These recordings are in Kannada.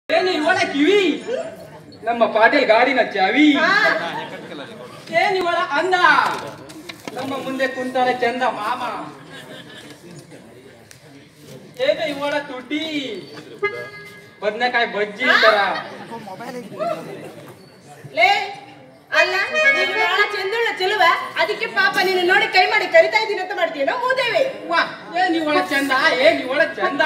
ಏನಿ ಇವಳ ಕಿವಿ ನಮ್ಮ ಪಾಟೀಲ್ ಗಾಡಿನ ಚಾವಿ ಹಾ ಏನ್ ಇವಳ ಅಂದ ನಮ್ಮ ಮುಂದೆ ಕುಂತಾನೆ ಚಂದ ಮಾಮ ಏನು ಇವಳ ತುಟಿ ಬದ್ನೆಕಾಯಿ ಬಜ್ಜಿ ತರ ಲೇ ಅಲ್ಲ ನೀನು ಬಹಳ ಚಂದುಳ್ಳ ಚೆಲುವ ಅದಕ್ಕೆ ಪಾಪ ನೀನು ನೋಡಿ ಕೈ ಮಾಡಿ ಕರಿತಾ ಇದ್ದೀನಿ ಅಂತ ಮಾಡ್ತೀನೋ ಮೂದೇವಿ ವಾ ಏನ್ ಇವಳ ಚಂದ ಏನ್ ಇವಳ ಚಂದ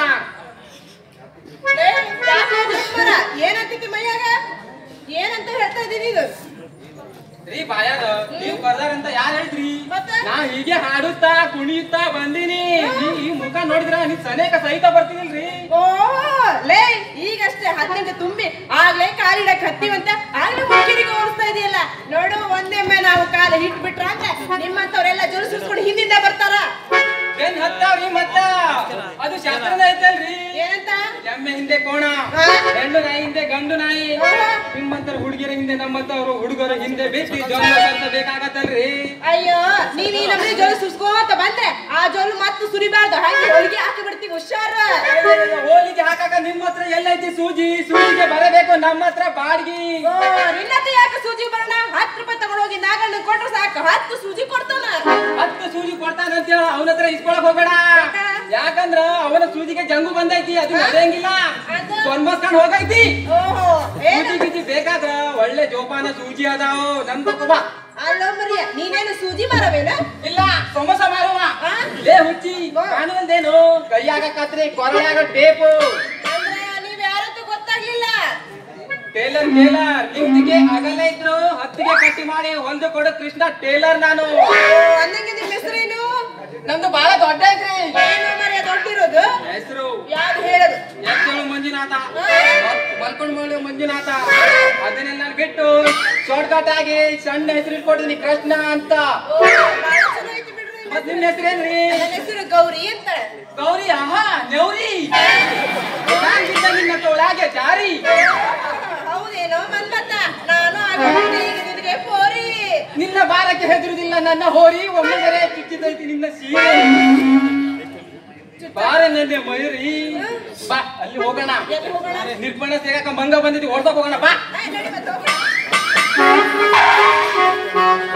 ಲೇ, ಯಾಕೆ ಅದು ಸುಮ್ಮರ? ಏನಂತಿದ್ದಿ ಮೈಯಾಗ ಏನಂತ ಹೇಳ್ತಾ ಇದ್ದೀನಿ ಇದು ರೀ ಬಾಯಾಗ ನೀವ್ ಬರ್ದಾರಂತ ಯಾರು ಹೇಳಿದ್ರಿ ಮತ್ತೆ? ನಾ ಹೀಗೆ ಹಾಡುತ್ತಾ ಕುಣಿಯುತ್ತಾ ಬಂದೀನಿ ನೀ ಈ ಮುಖ ನೋಡಿದ್ರ ನೀ ಸನೇಕ ಸಹಿತ ಬರ್ತೀನಿಲ್ರಿ ಓ ಲೇ ಈಗಷ್ಟೇ ಹದಿನೆಂಟು ತುಂಬಿ ಆಗ್ಲೇ ಕಾಲಿಡಕ್ ಹತ್ತಿವಂತ ಆಗ್ಲೇ ಮುಖ್ಯರಿಗೆ ಓಡಿಸ್ತಾ ಇದೆಯಲ್ಲ ನೋಡು ಒಂದೊಮ್ಮೆ ನಾವು ಕಾಲ ಹಿಟ್ ಬಿಟ್ರ ಅಂದ್ರೆ ನಿಮ್ಮಂತವ್ರೆಲ್ಲ ಜೋರು ಸುಸ್ಕೊಂಡು ಹಿಂದಿಂದ ಬರ್ತಾರ ಏನ್ ಹತ್ತಾವ್ರಿ ಮತ್ತ ಅದು ಶಾಸ್ತ್ರನ ಐತಲ್ರಿ ಏನಂತ ಎಮ್ಮೆ ಹಿಂದೆ ಕೋಣ ಹಾ? ಹೆಣ್ಣು ನಾಯಿ ಹಿಂದೆ ಗಂಡು ನಾಯಿ ಹಾ. ನಿಮ್ಮಂತರ ಹುಡುಗಿಯರ ಹಿಂದೆ ನಮ್ಮಂತವ್ರು ಹುಡುಗರ ಹಿಂದೆ ಬಿಟ್ಟು ಜೋಲ ಕಲ್ತ ಬೇಕಾಗತ್ತಲ್ರಿ ಅಯ್ಯೋ ನೀವ್ ಈ ನಮ್ನಿ ಜೋಲು ಸುಸ್ಕೋತ ಬಂದ್ರೆ ಆ ಜೋಲು ಮತ್ತೆ ಸುರಿಬಾರ್ದು ಹಂಗೆ ಹೋಳಿಗೆ ಹಾಕಿ ಬಿಡ್ತೀವಿ ಹುಷಾರ ಹೋಲಿಗೆ ಹಾಕಾಕ ನಿಮ್ಮ ಹತ್ರ ಎಲ್ಲೈತಿ ಸೂಜಿ ಸೂಜಿಗೆ ಬರಬೇಕು ನಮ್ಮ ಹತ್ರ ಬಾಡ್ಗಿ ಓ, ನಿನ್ನತ್ರ ಯಾಕೆ ಸೂಜಿ ಬರೋಣ ಹತ್ತು ರೂಪಾಯಿ ತಗೊಂಡೋಗಿ ನಾಗಣ್ಣ ಕೊಟ್ರು ಸಾಕು ಹತ್ತು ಸೂಜಿ ಕೊಡ್ತಾನ ಹತ್ತು ಸೂಜಿ ಕೊಡ್ತಾನಂತ ಹೇಳ ಅವನ ಹತ್ರ ಇಸ್ಕೊಳಕ್ ಹೋಗ್ಬೇಡ ಯಾಕ? ಯಾಕಂದ್ರ ಅವನ ಸೂಜಿಗೆ ಜಂಗು ಬಂದೈತಿ ಅದು ನಡೆಯಂಗಿಲ್ಲ ಅದು? ತೊನ್ಬಸ್ಕೊಂಡ್ ಹೋಗೈತಿ ಓಹೋ ಏನು ಸೂಜಿ ಗಿಜಿ ಬೇಕಾದ್ರ ಒಳ್ಳೆ ಜೋಪಾನ ಸೂಜಿ ಅದಾವು ನಮ್ ತಗೋಬಾ ಅಲ್ಲೋ ಮರಿಯ ನೀನೇನು ಸೂಜಿ ಮಾರವೇನ ಇಲ್ಲ ಸಮೋಸ ಮಾರುವ ಆ? ಲೇ ಹುಚ್ಚಿ ಕಾಣುವಂದೇನು ಕೈಯಾಗ ಕತ್ರಿ ಕೊರಳ್ಯಾಗ ಟೇಪು ಅಂದ್ರೆ ನೀವ್ ಯಾರಂತ ಗೊತ್ತಾಗ್ಲಿಲ್ಲ ಟೇಲರ್ ಟೇಲರ್ ನಿಮ್ದಿಗೆ ಅಗಲ ಇದ್ರು ಹತ್ತಿಗೆ ಕಟ್ಟಿ ಮಾಡಿ ಒಂದು ಕೊಡು ಕೃಷ್ಣ ಟೇಲರ್ ನಾನು ಓ, ಅಂದಂಗೆ ನಿಮ್ ಹೆಸರೇನು ನಮ್ದು ಬಹಳ ದೊಡ್ಡ ಐತ್ರಿ ಏನು ಮರಿಯ ದೊಡ್ಡಿರೋದು ಹೆಸರು ಯಾರು ಹೇಳೋದು ಎದ್ದೇಳು ಮಂಜುನಾಥ ಮಲ್ಕೊಂಡ್ ಮಾಡಿ ಮಂಜುನಾಥ ಅದನ್ನೆಲ್ಲ ಬಿಟ್ಟು ಶಾರ್ಟ್ ಕಟ್ ಆಗಿ ಸಣ್ಣ ಹೆಸರು ಇಟ್ಕೊಡ್ತೀನಿ ಕೃಷ್ಣ ಅಂತ ಓ, ಭಾಳ ಚಲೋ ಐತಿ ಬಿಡ್ರಿ ನಿಮ್ಮ ಮತ್ ನಿಮ್ ಹೆಸರೇನ್ರಿ ನನ್ನ ಹೆಸರು ಗೌರಿ ಅಂತ ಗೌರಿ ಆಹಾ ನೆವ್ರಿ ನಾನಿದ್ದ ನಿನ್ನ ತೋಳಾಗೆ ಜಾರಿ ಹೌದೇನೋ ಮನ್ಮತ ನಾನು ಆಗಿದ್ದೆ ಈಗ ನಿನಗೆ ಪೋರಿ ನಿನ್ನ ಬಾರಕ್ಕೆ ಹೆದರುದಿಲ್ಲ ನನ್ನ ಹೋರಿ ಒಮ್ಮೆಗರೆ ಚುಚ್ಚಿದೈತಿ ನಿನ್ನ ಸೀರೆ ಬಾರ ನಂದೆ ಮಯೂರಿ ಬಾ ಅಲ್ಲಿ ಹೋಗೋಣ ಎಲ್ಲಿ ಹೋಗೋಣ? ನಿರ್ಬಣ ಸೇರಕ ಮಂಗ ಬಂದಿದ್ವಿ ಹೊಡ್ದಕ್ ಹೋಗೋಣ ಬಾ ಆಯ್, ನಡಿ ಮತ್ತೆ ಹೋಗೋಣ.